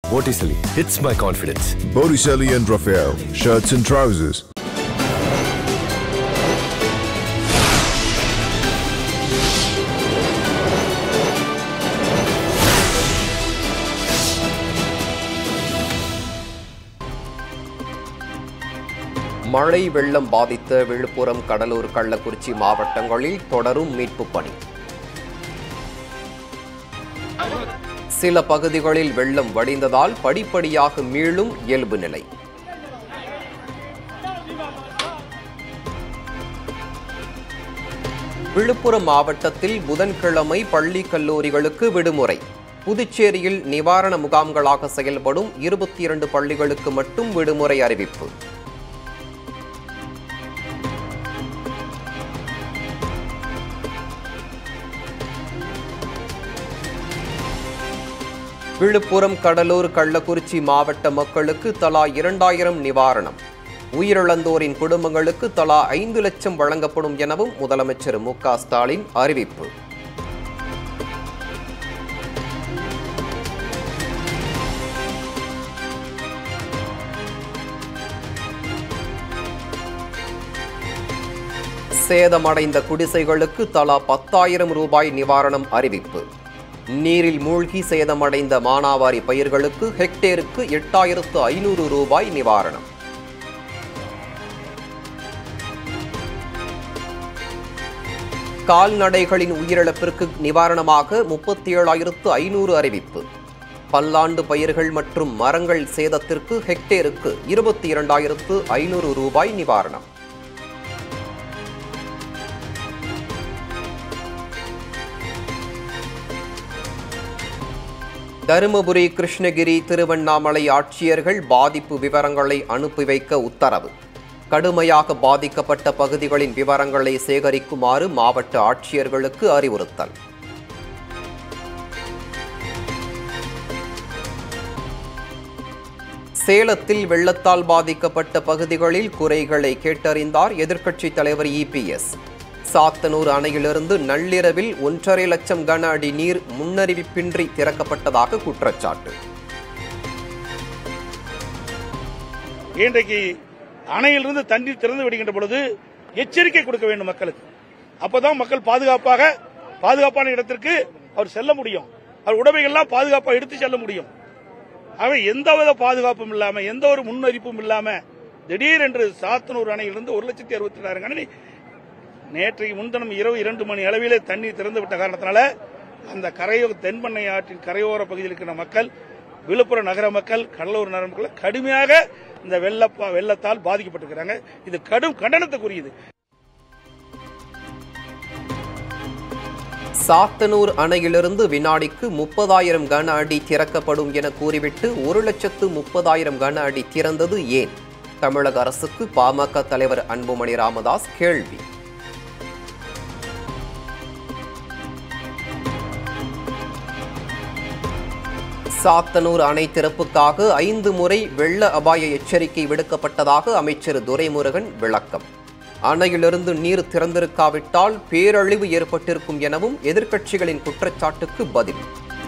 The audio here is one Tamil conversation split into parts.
Botticelli hits my confidence. Botticelli and Raphael, shirts and trousers. மழை வெள்ளம் பாதித்த விழுப்புரம் கடலூர் கள்ளக்குறிச்சி மாவட்டங்களில் தொடரும் மீட்புப் பணி சில பகுதிகளில் வெள்ளம் வடிந்ததால் படிப்படியாக மீளும் இயல்பு நிலை விழுப்புரம் மாவட்டத்தில் புதன்கிழமை பள்ளி கல்லூரிகளுக்கு விடுமுறை புதுச்சேரியில் நிவாரண முகாம்களாக செயல்படும் இருபத்தி இரண்டு பள்ளிகளுக்கு மட்டும் விடுமுறை அறிவிப்பு விழுப்புரம் கடலூர் கள்ளக்குறிச்சி மாவட்ட மக்களுக்கு தலா இரண்டாயிரம் நிவாரணம் உயிரிழந்தோரின் குடும்பங்களுக்கு தலா ஐந்து லட்சம் வழங்கப்படும் எனவும் முதலமைச்சர் மு க ஸ்டாலின் அறிவிப்பு சேதமடைந்த குடிசைகளுக்கு தலா பத்தாயிரம் ரூபாய் நிவாரணம் அறிவிப்பு நீரில் மூழ்கி சேதமடைந்த மானாவாரி பயிர்களுக்கு ஹெக்டேருக்கு எட்டாயிரத்து ஐநூறு ரூபாய் நிவாரணம் கால்நடைகளின் உயிரிழப்பிற்கு நிவாரணமாக முப்பத்தி ஏழாயிரத்து ஐநூறு அறிவிப்பு பல்லாண்டு பயிர்கள் மற்றும் மரங்கள் சேதத்திற்கு ஹெக்டேருக்கு இருபத்தி இரண்டாயிரத்து ஐநூறு ரூபாய் நிவாரணம் தருமபுரி கிருஷ்ணகிரி திருவண்ணாமலை ஆட்சியர்கள் பாதிப்பு விவரங்களை அனுப்பி வைக்க உத்தரவு கடுமையாக பாதிக்கப்பட்ட பகுதிகளின் விவரங்களை சேகரிக்குமாறு மாவட்ட ஆட்சியர்களுக்கு அறிவுறுத்தல் சேலத்தில் வெள்ளத்தால் பாதிக்கப்பட்ட பகுதிகளில் குறைகளை கேட்டறிந்தார் எதிர்க்கட்சித் தலைவர் இபிஎஸ் சாத்தனூர் அணையிலிருந்து நள்ளிரவில் ஒன்றரை லட்சம் கன அடி நீர் முன்னறிவிப்பின்றி திறக்கப்பட்டதாக குற்றச்சாட்டு இன்றைக்கு அணையிலிருந்து தண்ணீர் திறந்து விடுகின்ற பொழுது எச்சரிக்கை கொடுக்க வேண்டும் மக்களுக்கு அப்பதான் மக்கள் பாதுகாப்பாக பாதுகாப்பான இடத்திற்கு அவர் செல்ல முடியும் அவர் உடைமைகள்லாம் பாதுகாப்பாக எடுத்து செல்ல முடியும் ஆகவே எந்தவித பாதுகாப்பும் இல்லாம எந்த ஒரு முன்னறிப்பும் இல்லாம திடீரென்று சாத்தனூர் அணையிலிருந்து ஒரு லட்சத்தி அறுபத்தி ரெண்டாயிரம் கணனி நேற்றைக்கு முன்தினம் இரவு இரண்டு மணி அளவிலே தண்ணீர் திறந்து விட்ட காரணத்தினால அந்த கரையோ தென்பண்ணை ஆற்றின் கரையோர பகுதியில் இருக்கிற மக்கள் விழுப்புரம் நகர மக்கள் கடலூர் நகர மக்கள் கடுமையாக இந்த வெள்ள வெள்ளத்தால் பாதிக்கப்பட்டிருக்கிறாங்க இது கடும் கண்டனத்துக்குரியது சாத்தனூர் அணையிலிருந்து வினாடிக்கு முப்பதாயிரம் கன அடி திறக்கப்படும் என கூறிவிட்டு ஒரு லட்சத்து முப்பதாயிரம் கன அடி திறந்தது ஏன் தமிழக அரசுக்கு பாமக தலைவர் அன்புமணி ராமதாஸ் கேள்வி சாத்தனூர் அணை திறப்புக்காக ஐந்து முறை வெள்ள அபாய எச்சரிக்கை விடுக்கப்பட்டதாக அமைச்சர் துரைமுருகன் விளக்கம் அணையிலிருந்து நீர் திறந்திருக்காவிட்டால் பேரழிவு ஏற்பட்டிருக்கும் எனவும் எதிர்க்கட்சிகளின் குற்றச்சாட்டுக்கு பதில்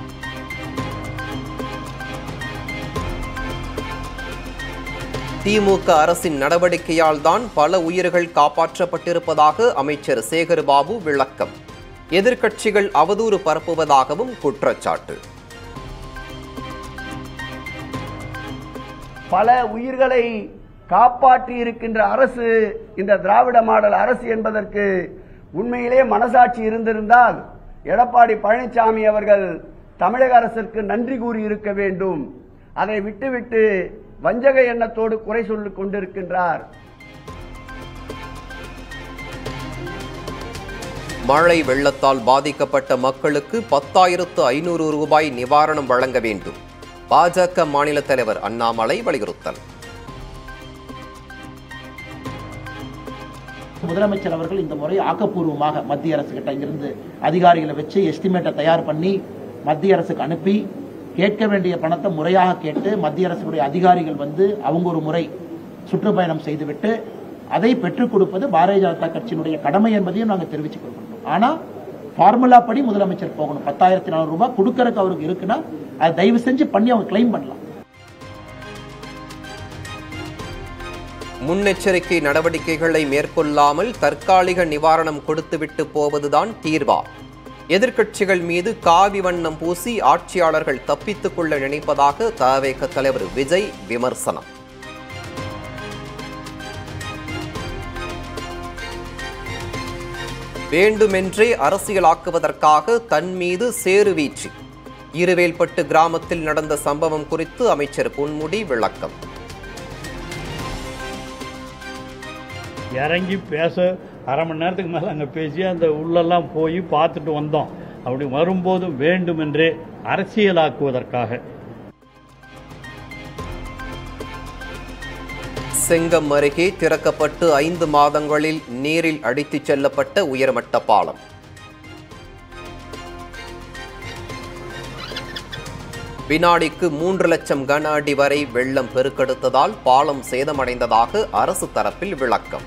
திமுக அரசின் நடவடிக்கையால் தான் பல உயிர்கள் காப்பாற்றப்பட்டிருப்பதாக அமைச்சர் சேகர்பாபு விளக்கம் எதிர்க்கட்சிகள் அவதூறு பரப்புவதாகவும் குற்றச்சாட்டு பல உயிர்களை காப்பாற்றி இருக்கின்ற அரசு இந்த திராவிட மாடல் அரசு என்பதற்கு உண்மையிலே மனசாட்சி இருந்திருந்தால் எடப்பாடி பழனிசாமி அவர்கள் தமிழக அரசிற்கு நன்றி கூறி இருக்க வேண்டும் அதை விட்டுவிட்டு வஞ்சக எண்ணத்தோடு குறை சொல்லிக் கொண்டிருக்கின்றார் மழை வெள்ளத்தால் பாதிக்கப்பட்ட மக்களுக்கு பத்தாயிரத்து ஐநூறு ரூபாய் நிவாரணம் வழங்க வேண்டும் பாஜக மாநில தலைவர் அண்ணாமலை வலியுறுத்தல் முதலமைச்சர் அவர்கள் இந்த முறை ஆக்கப்பூர்வமாக மத்திய அரசு கிட்ட இங்கிருந்து அதிகாரிகளை வச்சு எஸ்டிமேட்டை தயார் பண்ணி மத்திய அரசுக்கு அனுப்பி கேட்க வேண்டிய பணத்தை முறையாக கேட்டு மத்திய அரசுடைய அதிகாரிகள் வந்து அவங்க ஒரு முறை சுற்றுப்பயணம் செய்துவிட்டு அதை பெற்றுக் கொடுப்பது பாரதிய ஜனதா கட்சியினுடைய கடமை என்பதையும் நாங்கள் தெரிவிச்சு கொடுக்கணும் ஆனா ஃபார்முலா படி முதலமைச்சர் போகணும் பத்தாயிரத்தி நானூறு ரூபாய் கொடுக்கறதுக்கு அவருக்கு இருக்குன்னா அதை தயவு செஞ்சு பண்ணி அவங்க கிளைம் பண்ணலாம் முன்னெச்சரிக்கை நடவடிக்கைகளை மேற்கொள்ளாமல் தற்காலிக நிவாரணம் கொடுத்துவிட்டு போவதுதான் தீர்வா எதிர்க்கட்சிகள் மீது காவி வண்ணம் பூசி ஆட்சியாளர்கள் தப்பித்துக் கொள்ள நினைப்பதாக தவேக தலைவர் விஜய் விமர்சனம் வேண்டுமென்றே அரசியலாக்குவதற்காக தன் மீது சேறு வீச்சு இருவேல்பட்டு கிராமத்தில் நடந்த சம்பவம் குறித்து அமைச்சர் பொன்முடி விளக்கம் இறங்கி பேச அரை மணி நேரத்துக்கு மேலே அங்கே பேசி அந்த உள்ளெல்லாம் போய் பார்த்துட்டு வந்தோம் அப்படி வரும்போதும் வேண்டுமென்றே அரசியலாக்குவதற்காக செங்கம் அருகே திறக்கப்பட்டு ஐந்து மாதங்களில் நீரில் அடித்துச் செல்லப்பட்ட உயர்மட்ட பாலம் வினாடிக்கு மூன்று லட்சம் கன அடி வரை வெள்ளம் பெருக்கெடுத்ததால் பாலம் சேதமடைந்ததாக அரசு தரப்பில் விளக்கம்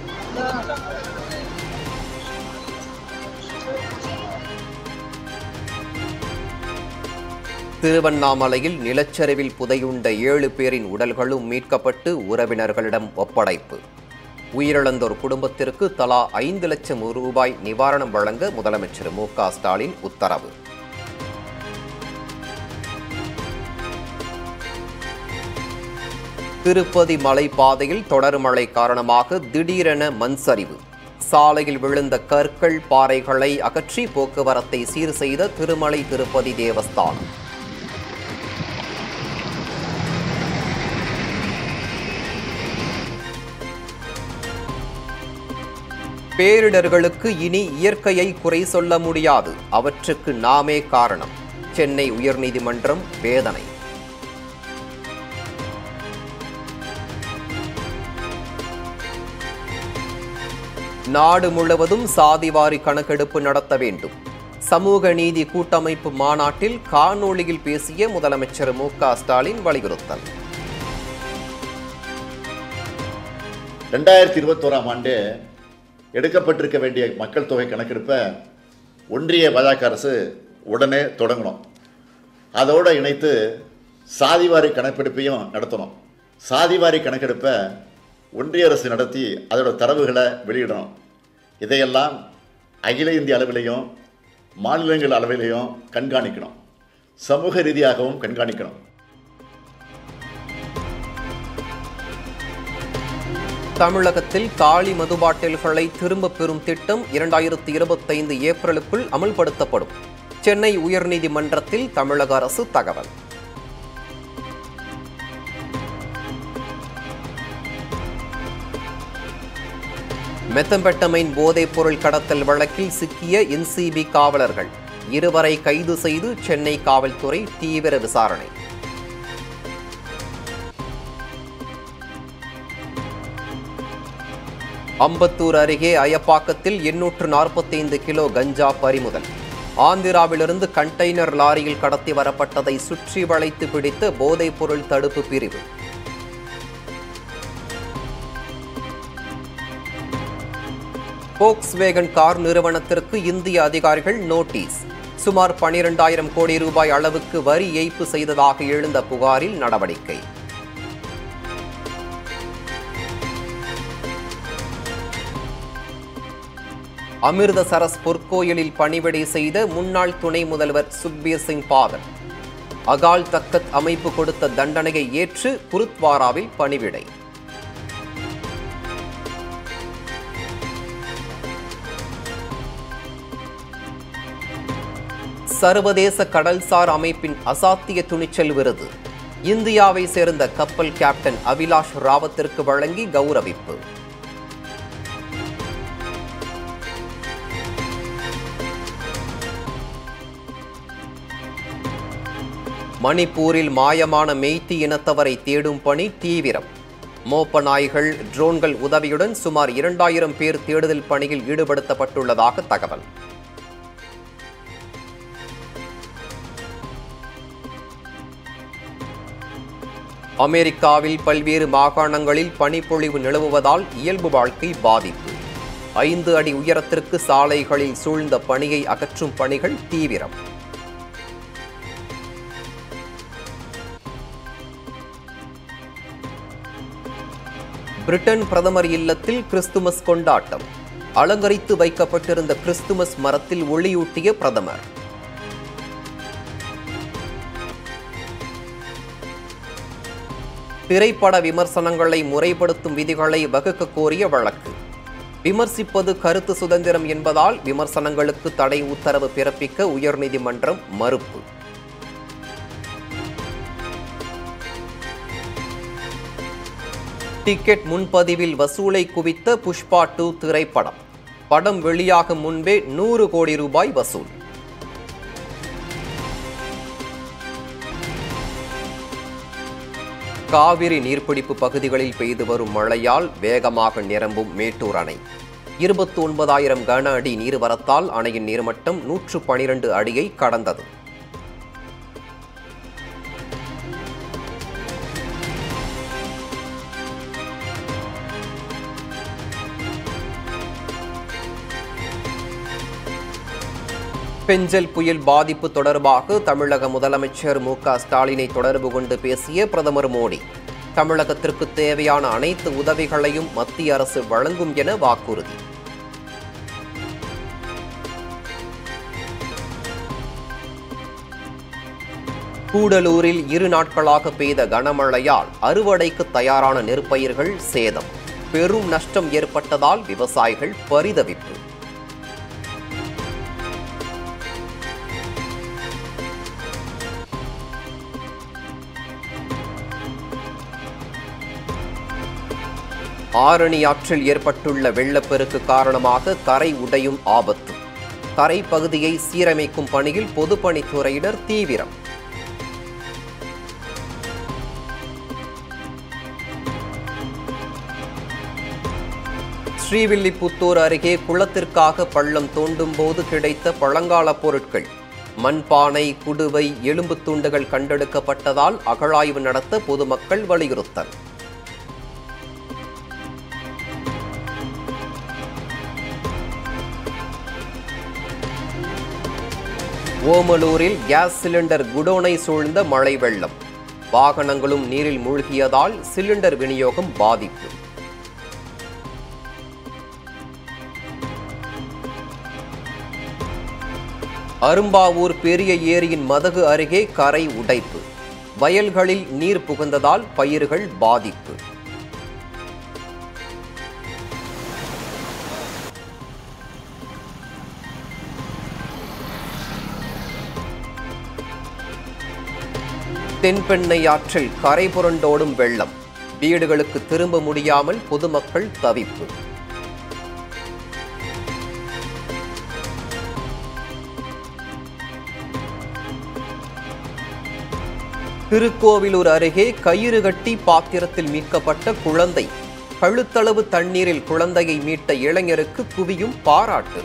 திருவண்ணாமலையில் நிலச்சரிவில் புதையுண்ட ஏழு பேரின் உடல்களும் மீட்கப்பட்டு உறவினர்களிடம் ஒப்படைப்பு உயிரிழந்தோர் குடும்பத்திற்கு தலா ஐந்து லட்சம் ரூபாய் நிவாரணம் வழங்க முதலமைச்சர் மு க ஸ்டாலின் உத்தரவு திருப்பதி மலைப்பாதையில் தொடர் மழை காரணமாக திடீரென மண் சரிவு சாலையில் விழுந்த கற்கள் பாறைகளை அகற்றி போக்குவரத்தை சீர் செய்த திருமலை திருப்பதி தேவஸ்தானம் பேரிடர்களுக்கு இனி இயற்கையை குறை சொல்ல முடியாது அவற்றுக்கு நாமே காரணம் சென்னை உயர்நீதிமன்றம் வேதனை நாடு முழுவதும் சாதிவாரி கணக்கெடுப்பு நடத்த வேண்டும் சமூக நீதி கூட்டமைப்பு மாநாட்டில் காணொளியில் பேசிய முதலமைச்சர் மு க ஸ்டாலின் வலியுறுத்தல் ரெண்டாயிரத்தி இருபத்தோராம் ஆண்டு எடுக்கப்பட்டிருக்க வேண்டிய மக்கள் தொகை கணக்கெடுப்பை ஒன்றிய பாஜக அரசு உடனே தொடங்கணும் அதோடு இணைத்து சாதிவாரி கணக்கெடுப்பையும் நடத்தணும் சாதிவாரி கணக்கெடுப்பை ஒன்றிய அரசு நடத்தி அதோட தரவுகளை வெளியிடணும் இதையெல்லாம் அகில இந்திய அளவிலையும் மாநிலங்கள் அளவிலையும் கண்காணிக்கணும் சமூக ரீதியாகவும் கண்காணிக்கணும் தமிழகத்தில் காலி மது பாட்டில்களை திரும்பப் பெறும் திட்டம் இரண்டாயிரத்தி இருபத்தைந்து ஏப்ரலுக்குள் அமல்படுத்தப்படும் சென்னை உயர்நீதிமன்றத்தில் தமிழக அரசு தகவல் மெத்தம்பெட்டமைன் போதைப் பொருள் கடத்தல் வழக்கில் சிக்கிய என்சிபி காவலர்கள் இருவரை கைது செய்து சென்னை காவல்துறை தீவிர விசாரணை அம்பத்தூர் அருகே அயப்பாக்கத்தில் எண்ணூற்று நாற்பத்தைந்து கிலோ கஞ்சா பறிமுதல் ஆந்திராவிலிருந்து கண்டெய்னர் லாரியில் கடத்தி வரப்பட்டதை சுற்றி வளைத்து பிடித்த போதைப் பொருள் தடுப்பு பிரிவு போக்ஸ்வேகன் கார் நிறுவனத்திற்கு இந்திய அதிகாரிகள் நோட்டீஸ் சுமார் பனிரெண்டாயிரம் கோடி ரூபாய் அளவுக்கு வரி ஏய்ப்பு செய்ததாக எழுந்த புகாரில் நடவடிக்கை அமிர்தசரஸ் பொற்கோயிலில் பணிவிடை செய்த முன்னாள் துணை முதல்வர் சுக்பீர் சிங் பாதல் அகால் தக்கத் அமைப்பு கொடுத்த தண்டனையை ஏற்று குருத்வாராவில் பணிவிடை சர்வதேச கடல்சார் அமைப்பின் அசாத்திய துணிச்சல் விருது இந்தியாவை சேர்ந்த கப்பல் கேப்டன் அவிலாஷ் ராவத்திற்கு வழங்கி கௌரவிப்பு மணிப்பூரில் மாயமான மெய்த்தி இனத்தவரை தேடும் பணி தீவிரம் மோப்ப நாய்கள் ட்ரோன்கள் உதவியுடன் சுமார் இரண்டாயிரம் பேர் தேடுதல் பணியில் ஈடுபடுத்தப்பட்டுள்ளதாக தகவல் அமெரிக்காவில் பல்வேறு மாகாணங்களில் பனிப்பொழிவு நிலவுவதால் இயல்பு வாழ்க்கை பாதிப்பு ஐந்து அடி உயரத்திற்கு சாலைகளில் சூழ்ந்த பனியை அகற்றும் பணிகள் தீவிரம் பிரிட்டன் பிரதமர் இல்லத்தில் கிறிஸ்துமஸ் கொண்டாட்டம் அலங்கரித்து வைக்கப்பட்டிருந்த கிறிஸ்துமஸ் மரத்தில் ஒளியூட்டிய பிரதமர் திரைப்பட விமர்சனங்களை முறைப்படுத்தும் விதிகளை வகுக்க கோரிய வழக்கு விமர்சிப்பது கருத்து சுதந்திரம் என்பதால் விமர்சனங்களுக்கு தடை உத்தரவு பிறப்பிக்க உயர்நீதிமன்றம் மறுப்பு டிக்கெட் முன்பதிவில் வசூலை குவித்த புஷ்பா டூ திரைப்படம் படம் வெளியாகும் முன்பே நூறு கோடி ரூபாய் வசூல் காவிரி நீர்பிடிப்பு பகுதிகளில் பெய்து வரும் மழையால் வேகமாக நிரம்பும் மேட்டூர் அணை இருபத்தி ஒன்பதாயிரம் கன அடி நீர்வரத்தால் அணையின் நீர்மட்டம் நூற்று பனிரெண்டு அடியை கடந்தது பெஞ்சல் புயல் பாதிப்பு தொடர்பாக தமிழக முதலமைச்சர் மு க ஸ்டாலினை தொடர்பு கொண்டு பேசிய பிரதமர் மோடி தமிழகத்திற்கு தேவையான அனைத்து உதவிகளையும் மத்திய அரசு வழங்கும் என வாக்குறுதி கூடலூரில் இரு நாட்களாக பெய்த கனமழையால் அறுவடைக்கு தயாரான நெற்பயிர்கள் சேதம் பெரும் நஷ்டம் ஏற்பட்டதால் விவசாயிகள் பரிதவிப்பு ஆரணி ஆற்றில் ஏற்பட்டுள்ள வெள்ளப்பெருக்கு காரணமாக கரை உடையும் ஆபத்து கரை பகுதியை சீரமைக்கும் பணியில் பொதுப்பணித்துறையினர் தீவிரம் ஸ்ரீவில்லிபுத்தூர் அருகே குளத்திற்காக பள்ளம் தோண்டும் போது கிடைத்த பழங்கால பொருட்கள் மண்பானை குடுவை எலும்பு துண்டுகள் கண்டெடுக்கப்பட்டதால் அகழாய்வு நடத்த பொதுமக்கள் வலியுறுத்தல் ஓமலூரில் கேஸ் சிலிண்டர் குடோனை சூழ்ந்த மழை வெள்ளம் வாகனங்களும் நீரில் மூழ்கியதால் சிலிண்டர் விநியோகம் பாதிப்பு அரும்பாவூர் பெரிய ஏரியின் மதகு அருகே கரை உடைப்பு வயல்களில் நீர் புகுந்ததால் பயிர்கள் பாதிப்பு தென்பெண்ணை ஆற்றில் கரை புரண்டோடும் வெள்ளம் வீடுகளுக்கு திரும்ப முடியாமல் பொதுமக்கள் தவிப்பு திருக்கோவிலூர் அருகே கயிறு கட்டி பாத்திரத்தில் மீட்கப்பட்ட குழந்தை கழுத்தளவு தண்ணீரில் குழந்தையை மீட்ட இளைஞருக்கு குவியும் பாராட்டு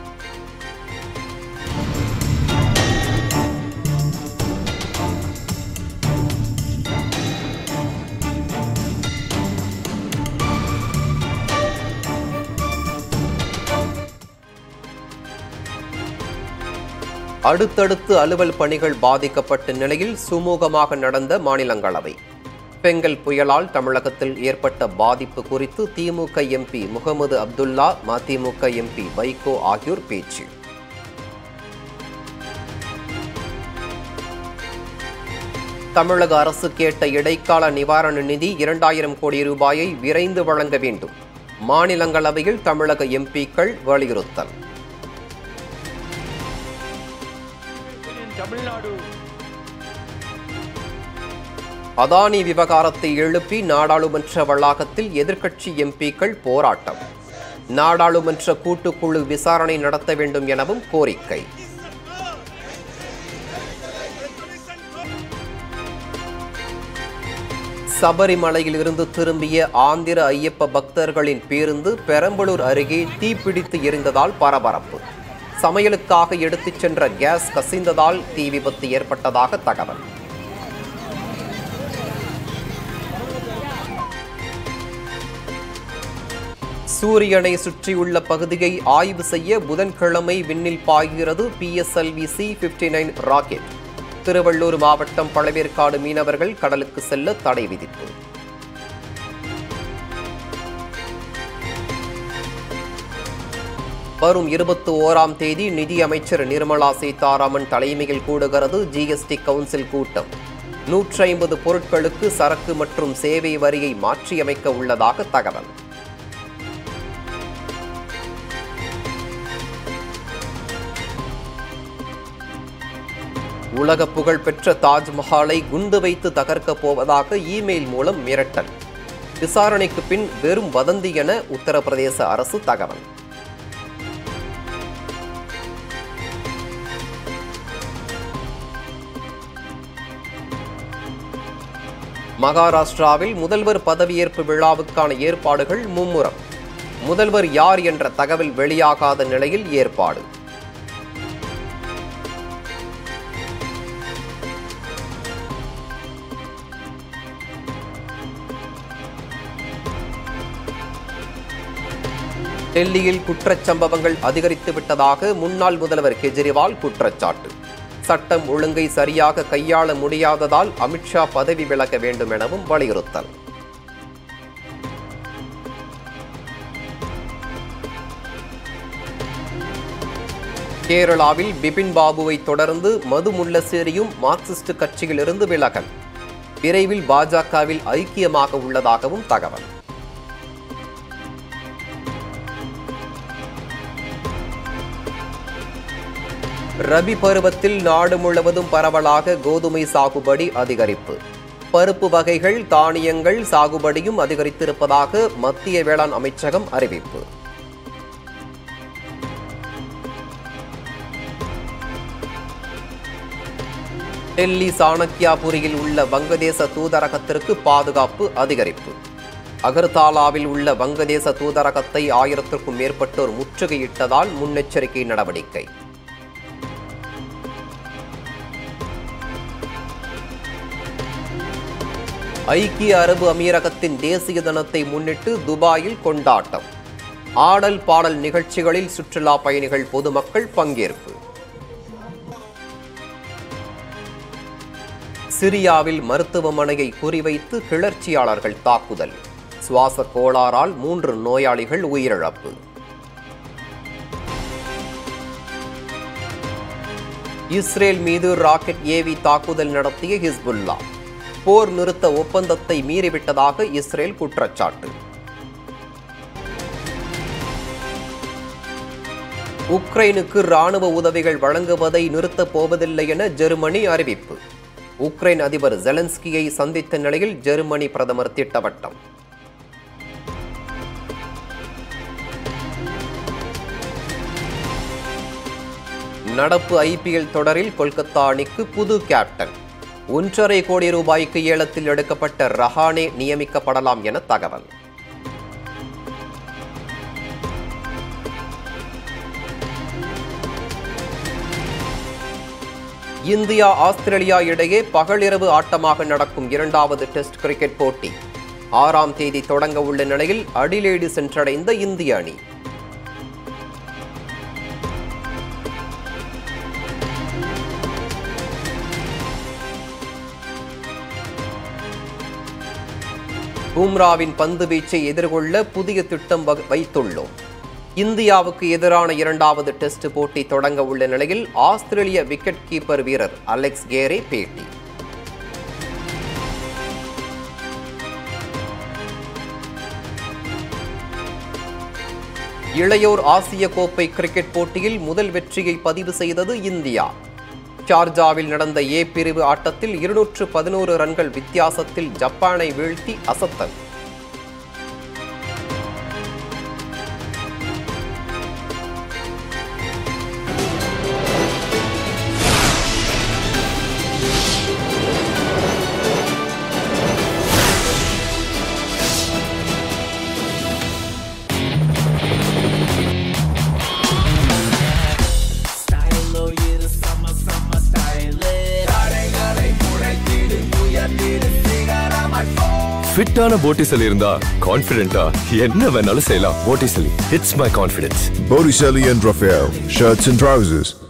அடுத்தடுத்து அலுவல் பணிகள் பாதிக்கப்பட்ட நிலையில் சுமூகமாக நடந்த மாநிலங்களவை பெங்கல் புயலால் தமிழகத்தில் ஏற்பட்ட பாதிப்பு குறித்து திமுக எம்பி முகமது அப்துல்லா மதிமுக எம்பி வைகோ ஆகியோர் பேச்சு தமிழக அரசு கேட்ட இடைக்கால நிவாரண நிதி இரண்டாயிரம் கோடி ரூபாயை விரைந்து வழங்க வேண்டும் மாநிலங்களவையில் தமிழக எம்பிக்கள் வலியுறுத்தல் அதானி விவகாரத்தை எழுப்பி நாடாளுமன்ற வளாகத்தில் எதிர்க்கட்சி எம்பிக்கள் போராட்டம் நாடாளுமன்ற கூட்டுக்குழு விசாரணை நடத்த வேண்டும் எனவும் கோரிக்கை சபரிமலையில் இருந்து திரும்பிய ஆந்திர ஐயப்ப பக்தர்களின் பேருந்து பெரம்பலூர் அருகே தீப்பிடித்து எரிந்ததால் பரபரப்பு சமையலுக்காக எடுத்துச் சென்ற கேஸ் கசிந்ததால் தீ விபத்து ஏற்பட்டதாக தகவல் சூரியனை சுற்றியுள்ள பகுதியை ஆய்வு செய்ய புதன்கிழமை விண்ணில் பாய்கிறது PSLV C fifty nine rocket Tiruvallur மாவட்டம் பழவேற்காடு மீனவர்கள் கடலுக்கு செல்ல தடை விதிப்பு வரும் இருபத்தி ஓராம் தேதி நிதியமைச்சர் நிர்மலா சீதாராமன் தலைமையில் கூடுகிறது ஜிஎஸ்டி கவுன்சில் கூட்டம் நூற்றி ஐம்பது பொருட்களுக்கு சரக்கு மற்றும் சேவை வரியை மாற்றியமைக்க உள்ளதாக தகவல் உலக புகழ்பெற்ற தாஜ்மஹாலை குண்டு வைத்து தகர்க்கப் போவதாக இமெயில் மூலம் மிரட்டல் விசாரணைக்கு பின் வெறும் வதந்தி என உத்தரப்பிரதேச அரசு தகவல் மகாராஷ்டிராவில் முதல்வர் பதவியேற்பு விழாவுக்கான ஏற்பாடுகள் மும்முரம் முதல்வர் யார் என்ற தகவல் வெளியாகாத நிலையில் ஏற்பாடு டெல்லியில் குற்றச்சம்பவங்கள் அதிகரித்து விட்டதாக முன்னாள் முதல்வர் கெஜ்ரிவால் குற்றச்சாட்டு சட்டம் ஒழுங்கை சரியாக கையாள முடியாததால் அமித்ஷா பதவி விலக வேண்டும் எனவும் வலியுறுத்தல் கேரளாவில் பிபின் பாபுவை தொடர்ந்து மது முல்லசேரியும் மார்க்சிஸ்ட் கட்சியிலிருந்து விலகல் விரைவில் பாஜகவில் ஐக்கியமாக உள்ளதாகவும் தகவல் ரபி பருவத்தில் நாடு முழுவதும் பரவலாக கோதுமை சாகுபடி அதிகரிப்பு பருப்பு வகைகள் தானியங்கள் சாகுபடியும் அதிகரித்திருப்பதாக மத்திய வேளாண் அமைச்சகம் அறிவிப்பு டெல்லி சாணக்கியாபுரியில் உள்ள வங்கதேச தூதரகத்திற்கு பாதுகாப்பு அதிகரிப்பு அகர்தாலாவில் உள்ள வங்கதேச தூதரகத்தை ஆயிரத்திற்கும் மேற்பட்டோர் முற்றுகையிட்டதால் முன்னெச்சரிக்கை நடவடிக்கை ஐக்கிய அரபு அமீரகத்தின் தேசிய தினத்தை முன்னிட்டு துபாயில் கொண்டாட்டம் ஆடல் பாடல் நிகழ்ச்சிகளில் சுற்றுலா பயணிகள் பொதுமக்கள் பங்கேற்பு சிரியாவில் மருத்துவமனையை குறிவைத்து கிளர்ச்சியாளர்கள் தாக்குதல் சுவாச கோளாறால் மூன்று நோயாளிகள் உயிரிழப்பு இஸ்ரேல் மீது ராக்கெட் ஏவி தாக்குதல் நடத்திய ஹிஸ்புல்லா போர் நிறுத்த ஒப்பந்தத்தை மீறிவிட்டதாக இஸ்ரேல் குற்றச்சாட்டு உக்ரைனுக்கு ராணுவ உதவிகள் வழங்குவதை நிறுத்தப் போவதில்லை என ஜெர்மனி அறிவிப்பு உக்ரைன் அதிபர் ஜெலன்ஸ்கியை சந்தித்த நிலையில் ஜெர்மனி பிரதமர் திட்டவட்டம் நடப்பு ஐபிஎல் தொடரில் கொல்கத்தா அணிக்கு புது கேப்டன் ஒன்றரை கோடி ரூபாய்க்கு ஏலத்தில் எடுக்கப்பட்ட ரஹானே நியமிக்கப்படலாம் என தகவல் இந்தியா ஆஸ்திரேலியா இடையே பகலிரவு ஆட்டமாக நடக்கும் இரண்டாவது டெஸ்ட் கிரிக்கெட் போட்டி ஆறாம் தேதி தொடங்க உள்ள நிலையில் அடிலேடு சென்றடைந்த இந்திய அணி பும்ராவின் பந்து வீச்சை எதிர்கொள்ள புதிய திட்டம் வகு- வைத்துள்ளோம் இந்தியாவுக்கு எதிரான இரண்டாவது டெஸ்ட் போட்டி தொடங்க உள்ள நிலையில் ஆஸ்திரேலிய விக்கெட் கீப்பர் வீரர் அலெக்ஸ் கேரே பேட்டி இளையோர் ஆசிய கோப்பை கிரிக்கெட் போட்டியில் முதல் வெற்றியை பதிவு செய்தது இந்தியா ஷார்ஜாவில் நடந்த ஏ பிரிவு ஆட்டத்தில் இருநூற்று பதினோரு ரன்கள் வித்தியாசத்தில் ஜப்பானை வீழ்த்தி அசத்தல் ஃபிட்டான போட்டிசல் இருந்தா கான்ஃபிடென்ட்டா என்ன வேணாலும் செய்யலாம் Botticelli it's my confidence Botticelli and Raphael, shirts and trousers.